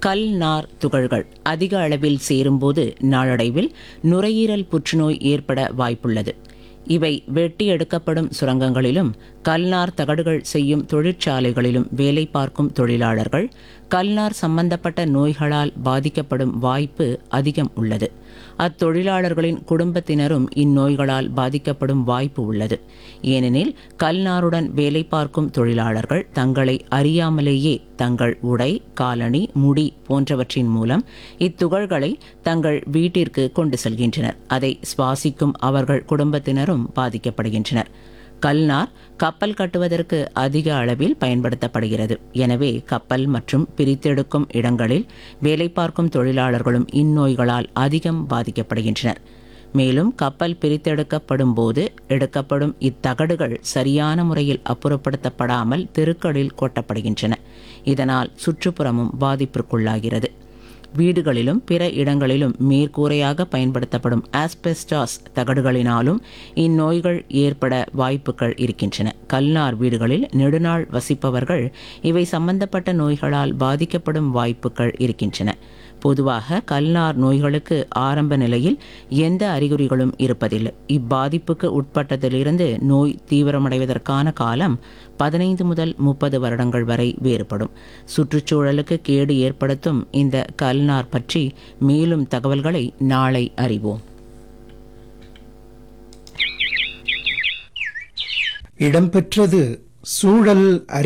கல் நார் துகள்கள் அதிக அளவில் சேரும்போது நாளடைவில் நுரையீரல் புற்றுநோய் ஏற்பட வாய்ப்புள்ளது இவை வெட்டி எடுக்கப்படும் சுரங்கங்களிலும் கல்நார் தகடுகள் செய்யும் தொழிற்சாலைகளிலும் வேலை பார்க்கும் தொழிலாளர்கள் கல்நார் சம்பந்தப்பட்ட நோய்களால் பாதிக்கப்படும் வாய்ப்பு அதிகம் உள்ளது அத்தொழிலாளர்களின் குடும்பத்தினரும் இந்நோய்களால் பாதிக்கப்படும் வாய்ப்பு உள்ளது ஏனெனில் கல்நாருடன் வேலை பார்க்கும் தொழிலாளர்கள் தங்களை அறியாமலேயே தங்கள் உடை காலணி முடி போன்றவற்றின் மூலம் இத்துகள்களை தங்கள் வீட்டிற்கு கொண்டு செல்கின்றனர் அதை சுவாசிக்கும் அவர்கள் குடும்பத்தினரும் பாதிக்கப்படுகின்றனர் கல்நார் கப்பல் கட்டுவதற்கு அதிக அளவில் பயன்படுத்தப்படுகிறது எனவே கப்பல் மற்றும் பிரித்தெடுக்கும் இடங்களில் வேலை பார்க்கும் தொழிலாளர்களும் இந்நோய்களால் அதிகம் பாதிக்கப்படுகின்றனர் மேலும் கப்பல் பிரித்தெடுக்கப்படும் போது எடுக்கப்படும் இத்தகடுகள் சரியான முறையில் அப்புறப்படுத்தப்படாமல் தெருக்களில் கொட்டப்படுகின்றன இதனால் சுற்றுப்புறமும் பாதிப்பிற்குள்ளாகிறது வீடுகளிலும் பிற இடங்களிலும் மேற்கூரையாக பயன்படுத்தப்படும் ஆஸ்பெஸ்டாஸ் தகடுகளினாலும் இந்நோய்கள் ஏற்பட வாய்ப்புகள் இருக்கின்றன கல்நார் வீடுகளில் நெடுநாள் வசிப்பவர்கள் இவை சம்பந்தப்பட்ட நோய்களால் பாதிக்கப்படும் வாய்ப்புகள் இருக்கின்றன பொதுவாக கல்நார் நோய்களுக்கு ஆரம்ப நிலையில் எந்த அறிகுறிகளும் இருப்பதில்லை இப்பாதிப்புக்கு உட்பட்டதிலிருந்து நோய் தீவிரமடைவதற்கான காலம் பதினைந்து முதல் முப்பது வருடங்கள் வரை வேறுபடும் சுற்றுச்சூழலுக்கு கேடு ஏற்படுத்தும் இந்த கல்நார் பற்றி மேலும் தகவல்களை நாளை அறிவோம் இடம்பெற்றது சூழல் அறி